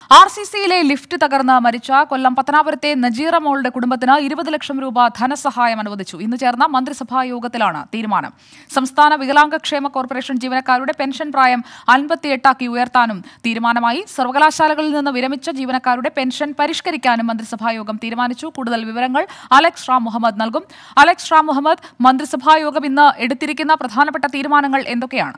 R C സിയിലെ lift തകർന്ന് മരിച്ച കൊല്ലം പത്തനാപുരത്തെ നജീറ മോളുടെ കുടുംബത്തിന് ഇരുപത് ലക്ഷം രൂപ ധനസഹായം അനുവദിച്ചു ഇന്ന് ചേർന്ന മന്ത്രിസഭാ യോഗത്തിലാണ് തീരുമാനം സംസ്ഥാന വികലാംഗക്ഷേമ കോർപ്പറേഷൻ ജീവനക്കാരുടെ പെൻഷൻ പ്രായം അൻപത്തിയെട്ടാക്കി ഉയർത്താനും തീരുമാനമായി സർവകലാശാലകളിൽ നിന്ന് വിരമിച്ച ജീവനക്കാരുടെ പെൻഷൻ പരിഷ്കരിക്കാനും മന്ത്രിസഭാ യോഗം തീരുമാനിച്ചു കൂടുതൽ വിവരങ്ങൾ അലക്സ് റാം മുഹമ്മദ് നൽകും അലക്സ് റാം മുഹമ്മദ് മന്ത്രിസഭാ യോഗം ഇന്ന് എടുത്തിരിക്കുന്ന പ്രധാനപ്പെട്ട തീരുമാനങ്ങൾ എന്തൊക്കെയാണ്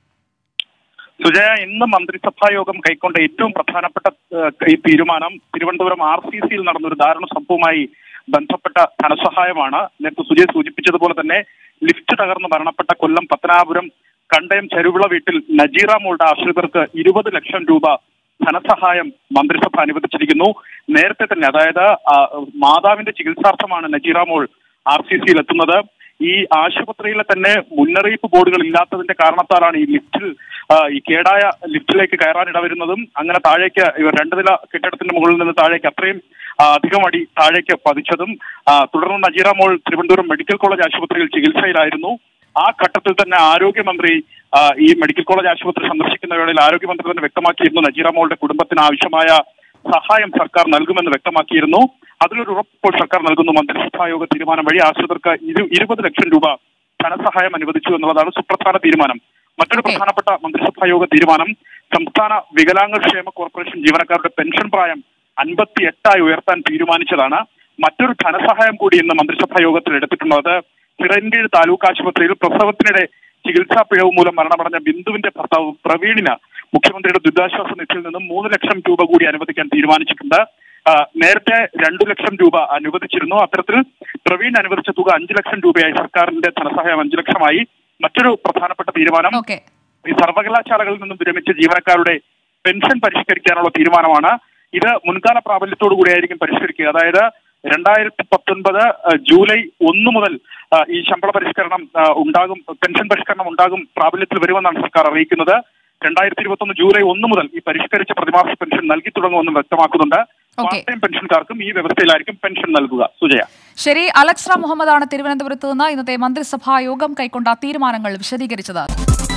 സുജയ ഇന്ന് മന്ത്രിസഭാ യോഗം കൈക്കൊണ്ട ഏറ്റവും പ്രധാനപ്പെട്ട ഏഹ്, ഈ തീരുമാനം തിരുവനന്തപുരം ആർ സി സിയിൽ നടന്ന ഒരു ദാരുണ സംഭവവുമായി ബന്ധപ്പെട്ട ധനസഹായമാണ് നേരത്തെ സുജയ് സൂചിപ്പിച്ചതുപോലെ തന്നെ ലിഫ്റ്റ് തകർന്ന് മരണപ്പെട്ട കൊല്ലം പത്തനാപുരം കണ്ടയം ചെരുവിള വീട്ടിൽ നജീറ മോളുടെ ആശ്രിതർക്ക് ഇരുപത് ലക്ഷം രൂപ ധനസഹായം മന്ത്രിസഭ അനുവദിച്ചിരിക്കുന്നു നേരത്തെ തന്നെ അതായത് ആ, മാതാവിന്റെ ചികിത്സാർത്ഥമാണ് നജീറ മോൾ ആർ സി സിയിൽ എത്തുന്നത് ഈ ആശുപത്രിയിലെ തന്നെ മുന്നറിയിപ്പ് ബോർഡുകൾ ഇല്ലാത്തതിന്റെ കാരണത്താലാണ് ഈ ലിഫ്റ്റിൽ ആ, ഈ കേടായ ലിഫ്റ്റിലേക്ക് കയറാൻ ഇടവരുന്നതും അങ്ങനെ താഴേക്ക് ഇവർ രണ്ട് നില കെട്ടിടത്തിന്റെ മുകളിൽ നിന്ന് താഴേക്ക് അത്രയും ആ, അധികം അടി താഴേക്ക് പതിച്ചതും ആ, തുടർന്ന് നജീറ മോൾ തിരുവനന്തപുരം മെഡിക്കൽ കോളേജ് ആശുപത്രിയിൽ ചികിത്സയിലായിരുന്നു ആ ഘട്ടത്തിൽ തന്നെ ആരോഗ്യമന്ത്രി ആ, ഈ മെഡിക്കൽ കോളേജ് ആശുപത്രി സന്ദർശിക്കുന്ന വേളയിൽ ആരോഗ്യമന്ത്രി തന്നെ വ്യക്തമാക്കിയിരുന്നു നജീറ മോളുടെ കുടുംബത്തിന് ആവശ്യമായ സഹായം സർക്കാർ നൽകുമെന്ന് വ്യക്തമാക്കിയിരുന്നു അതിലൊരു ഉറപ്പ് ഇപ്പോൾ സർക്കാർ നൽകുന്നു മന്ത്രിസഭാ യോഗ തീരുമാനം വഴി ആശ്രിതർക്ക് ഇരു- ഇരുപത് ലക്ഷം രൂപ ധനസഹായം അനുവദിച്ചു എന്നുള്ളതാണ് സുപ്രധാന തീരുമാനം മറ്റൊരു Okay. പ്രധാനപ്പെട്ട മന്ത്രിസഭാ യോഗ തീരുമാനം സംസ്ഥാന വികലാംഗക്ഷേമ കോർപ്പറേഷൻ ജീവനക്കാരുടെ പെൻഷൻ പ്രായം അൻപത്തി എട്ടായി ഉയർത്താൻ തീരുമാനിച്ചതാണ് മറ്റൊരു ധനസഹായം കൂടി ഇന്ന് മന്ത്രിസഭാ യോഗത്തിൽ എടുത്തിട്ടുള്ളത് ചിറൻകീഴ് താലൂക്ക് ആശുപത്രിയിൽ പ്രസവത്തിനിടെ ചികിത്സാ പിഴവ് മൂലം മരണമടഞ്ഞ ബിന്ദുവിന്റെ ഭർത്താവ് പ്രവീണിന് മുഖ്യമന്ത്രിയുടെ ദുരിതാശ്വാസ നിധിയിൽ നിന്നും മൂന്ന് ലക്ഷം രൂപ കൂടി അനുവദിക്കാൻ തീരുമാനിച്ചിട്ടുണ്ട് ആ, നേരത്തെ രണ്ടു ലക്ഷം രൂപ അനുവദിച്ചിരുന്നു അത്തരത്തിൽ പ്രവീൺ അനുവദിച്ച തുക അഞ്ചു ലക്ഷം രൂപയായി സർക്കാരിന്റെ ധനസഹായം അഞ്ചു ലക്ഷമായി മറ്റൊരു പ്രധാനപ്പെട്ട തീരുമാനം ഓക്കെ ഈ സർവകലാശാലകളിൽ നിന്നും വിരമിച്ച ജീവനക്കാരുടെ പെൻഷൻ പരിഷ്കരിക്കാനുള്ള തീരുമാനമാണ് ഇത് മുൻകാല പ്രാബല്യത്തോടു കൂടിയായിരിക്കും പരിഷ്കരിക്കുക അതായത് രണ്ടായിരത്തി പത്തൊൻപത് ജൂലൈ ഒന്ന് മുതൽ ആ, ഈ ശമ്പള പരിഷ്കരണം ആ, ഉണ്ടാകും പെൻഷൻ പരിഷ്കരണം ഉണ്ടാകും പ്രാബല്യത്തിൽ വരുമെന്നാണ് സർക്കാർ അറിയിക്കുന്നത് രണ്ടായിരത്തി ഇരുപത്തൊന്ന് ജൂലൈ ഒന്ന് മുതൽ ഈ പരിഷ്കരിച്ച പ്രതിമാസ പെൻഷൻ നൽകി തുടങ്ങുമെന്നും വ്യക്തമാക്കുന്നുണ്ട് Okay. പാർട്ട് ടൈം പെൻഷൻകാർക്കും ഈ വ്യവസ്ഥയിലായിരിക്കും പെൻഷൻ നൽകുക സുജയ ശരി അലക്സ് റാം മുഹമ്മദാണ് തിരുവനന്തപുരത്ത് നിന്ന് ഇന്നത്തെ മന്ത്രിസഭാ യോഗം കൈക്കൊണ്ട തീരുമാനങ്ങൾ വിശദീകരിച്ചത്